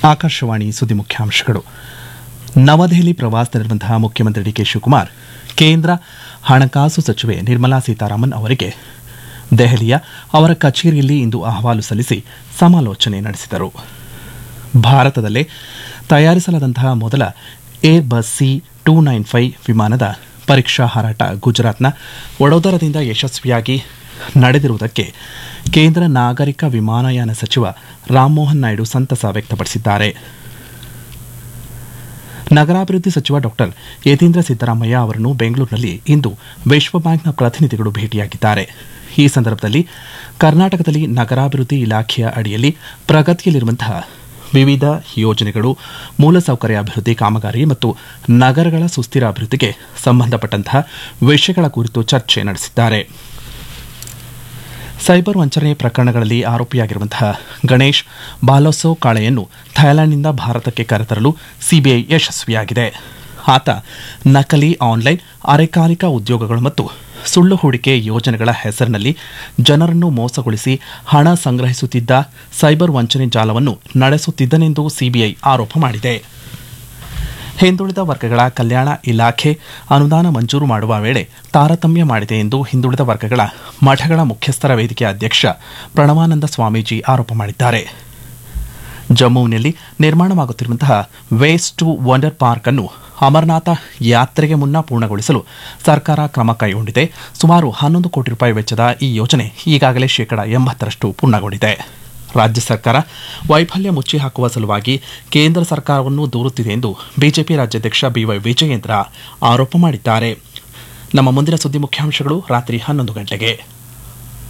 ಆಕಾಶವಾಣಿ ಸುದ್ದಿ ಮುಖ್ಯಾಂಶಗಳು ನವದೆಹಲಿ ಪ್ರವಾಸದಲ್ಲಿರುವಂತಹ ಮುಖ್ಯಮಂತ್ರಿ ಡಿಕೆ ಶಿವಕುಮಾರ್ ಕೇಂದ್ರ ಹಣಕಾಸು ಸಚಿವೆ ನಿರ್ಮಲಾ ಸೀತಾರಾಮನ್ ಅವರಿಗೆ ದೆಹಲಿಯ ಅವರ ಕಚೇರಿಯಲ್ಲಿ ಇಂದು ಅಹವಾಲು ಸಲ್ಲಿಸಿ ಸಮಾಲೋಚನೆ ನಡೆಸಿದರು ಭಾರತದಲ್ಲೇ ತಯಾರಿಸಲಾದಂತಹ ಮೊದಲ Airbus C two nine five ವಿಮಾನದ ಪರೀಕ್ಷಾ ಹಾರಾಟ ಗುಜರಾತ್ನ ವಡೋದರದಿಂದ ಯಶಸ್ವಿಯಾಗಿ ನಡೆದಿರುವುದಕ್ಕೆ ಕೇಂದ್ರ ನಾಗರಿಕ ವಿಮಾನಯಾನ ಸಚಿವ ರಾಮಮೋಹನ್ ನಾಯ್ಡು ಸಂತಸ ವ್ಯಕ್ತಪಡಿಸಿದ್ದಾರೆ ನಗರಾಭಿವೃದ್ಧಿ ಸಚಿವ ಡಾಕ್ಟರ್ ಯತೀಂದ್ರ ಸಿದ್ದರಾಮಯ್ಯ ಅವರನ್ನು ಬೆಂಗಳೂರಿನಲ್ಲಿ ಇಂದು ವಿಶ್ವ ಬ್ಯಾಂಕ್ನ ಪ್ರತಿನಿಧಿಗಳು ಭೇಟಿಯಾಗಿದ್ದಾರೆ ಈ ಸಂದರ್ಭದಲ್ಲಿ ಕರ್ನಾಟಕದಲ್ಲಿ ನಗರಾಭಿವೃದ್ಧಿ ಇಲಾಖೆಯ ಅಡಿಯಲ್ಲಿ ಪ್ರಗತಿಯಲ್ಲಿರುವಂತಹ ವಿವಿಧ ಯೋಜನೆಗಳು ಮೂಲಸೌಕರ್ಯ ಅಭಿವೃದ್ಧಿ ಕಾಮಗಾರಿ ಮತ್ತು ನಗರಗಳ ಸುಸ್ಥಿರ ಅಭಿವೃದ್ಧಿಗೆ ಸಂಬಂಧಪಟ್ಟಂತಹ ವಿಷಯಗಳ ಕುರಿತು ಚರ್ಚೆ ನಡೆಸಿದ್ದಾರೆ ಸೈಬರ್ ವಂಚನೆ ಪ್ರಕರಣಗಳಲ್ಲಿ ಆರೋಪಿಯಾಗಿರುವಂತಹ ಗಣೇಶ್ ಬಾಲೋಸೋ ಕಾಳೆಯನ್ನು ಥೈಲ್ಯಾಂಡ್ನಿಂದ ಭಾರತಕ್ಕೆ ಕರೆತರಲು ಸಿಬಿಐ ಯಶಸ್ವಿಯಾಗಿದೆ ಆತ ನಕಲಿ ಆನ್ಲೈನ್ ಅರೆಕಾಲಿಕ ಉದ್ಯೋಗಗಳು ಮತ್ತು ಸುಳ್ಳು ಹೂಡಿಕೆ ಯೋಜನೆಗಳ ಹೆಸರಿನಲ್ಲಿ ಜನರನ್ನು ಮೋಸಗೊಳಿಸಿ ಹಣ ಸಂಗ್ರಹಿಸುತ್ತಿದ್ದ ಸೈಬರ್ ವಂಚನೆ ಜಾಲವನ್ನು ನಡೆಸುತ್ತಿದ್ದನೆಂದು ಸಿಬಿಐ ಆರೋಪ ಮಾಡಿದೆ ಹಿಂದುಳಿದ ವರ್ಗಗಳ ಕಲ್ಯಾಣ ಇಲಾಖೆ ಅನುದಾನ ಮಂಜೂರು ಮಾಡುವ ವೇಳೆ ತಾರತಮ್ಯ ಮಾಡಿದೆ ಎಂದು ಹಿಂದುಳಿದ ವರ್ಗಗಳ ಮಠಗಳ ಮುಖ್ಯಸ್ಥರ ವೇದಿಕೆ ಅಧ್ಯಕ್ಷ ಪ್ರಣವಾನಂದ ಸ್ವಾಮೀಜಿ ಆರೋಪ ಮಾಡಿದ್ದಾರೆ ಜಮ್ಮುವಿನಲ್ಲಿ ನಿರ್ಮಾಣವಾಗುತ್ತಿರುವಂತಹ ವೇಸ್ಟ್ ಟು ವಂಡರ್ ಪಾರ್ಕ್ ಅನ್ನು ಅಮರನಾಥ ಯಾತ್ರೆಗೆ ಮುನ್ನ ಪೂರ್ಣಗೊಳಿಸಲು ಸರ್ಕಾರ ಕ್ರಮ ಕೈಗೊಂಡಿದೆ ಸುಮಾರು ಹನ್ನೊಂದು ಕೋಟಿ ರೂಪಾಯಿ ವೆಚ್ಚದ ಈ ಯೋಜನೆ ಈಗಾಗಲೇ ಶೇಕಡಾ ಎಂಬತ್ತರಷ್ಟು ಪೂರ್ಣಗೊಂಡಿದೆ ರಾಜ್ಯ ಸರ್ಕಾರ ವೈಫಲ್ಯ ಮುಚ್ಚಿ ಹಾಕುವ ಸಲುವಾಗಿ ಕೇಂದ್ರ ಸರ್ಕಾರವನ್ನು ದೂರುತ್ತಿದೆ ಎಂದು ಬಿಜೆಪಿ ರಾಜ್ಯಾಧ್ಯಕ್ಷ ಬಿವೈ ವಿಜಯೇಂದ್ರ ಆರೋಪ ಮಾಡಿದ್ದಾರೆ ನಮ್ಮ ಮುಂದಿನ ಸುದ್ದಿ ಮುಖ್ಯಾಂಶಗಳು ರಾತ್ರಿ ಹನ್ನೊಂದು ಗಂಟೆಗೆ